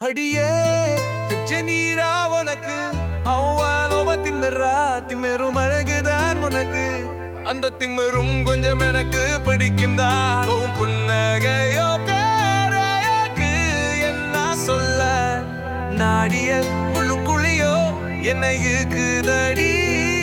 அடியே நீரா உனக்கு அவ்வாலோவ திம்மரா திம்மரும் அழகுதான் உனக்கு அந்த திம்மரும் கொஞ்சம் எனக்கு பிடிக்கும்தான் உன் புன்னகையோ பேரையாக்கு என்ன சொல்ல நாடிய உள்ளுக்குழியோ என்னை இருக்குதடி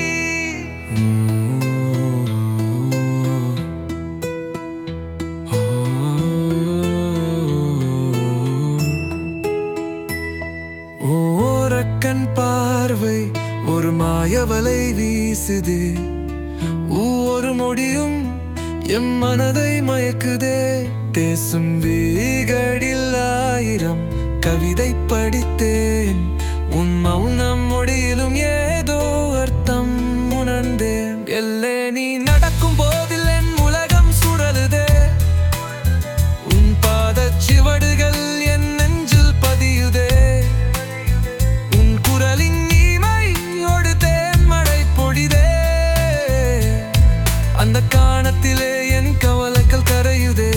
ஓரக்கண் பார்வை ஒரு மாயவலை வீசுது ஒவ்வொரு மொழியும் எம் மனதை மயக்குதே பேசும் வீகடில் ஆயிரம் கவிதை படித்தேன் உன் மௌனம் மொழியிலும் ஏதோ அர்த்தம் உணர்ந்தேன் எல்லே நீ நடக்கும் போதில் என் உலகம் சுழலுதே உன் பாதச் சிவடுகள் என் நெஞ்சில் பதியுதே உன் குரலின் இமையோடு தேன்மழை பொழிதே அந்த காணத்திலே என் கவலைகள் கரையுதே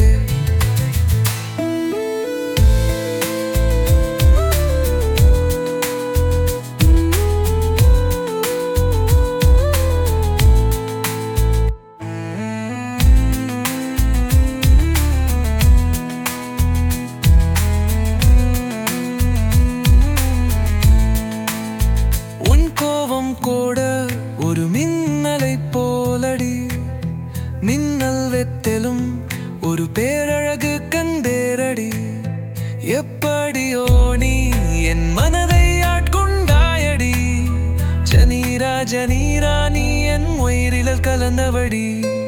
உன் கோபம் கூட ஒரு மின்னலை போலடி மின்னல் வெத்தலும் ஒரு பேரழகு கண்டேரடி எப்படியோ நீ என் மனதை ஆட்கொண்டாயடி ஜனீரா ஜனீரா நீ என் உயிரில் கலந்தவடி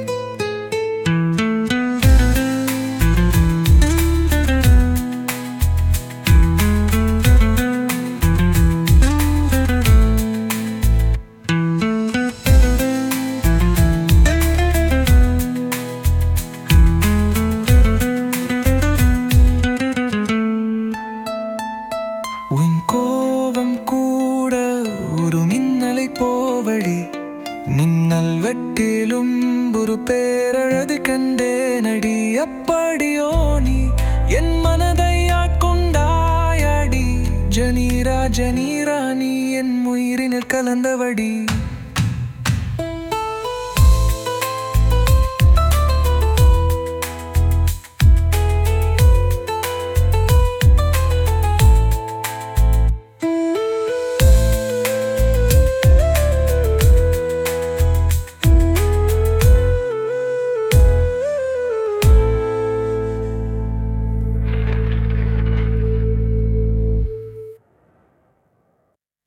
உன் கோபம் கூட ஒரு மின்னலை போவடி மின்னல் வெட்டிலும் ஒரு பேரழகு கண்டேனடி அப்படியோ நீ என் மனதை ஆட்கொண்டாயடி ஜனீரா ஜனீரா நீ என் உயிரினில் கலந்தவடி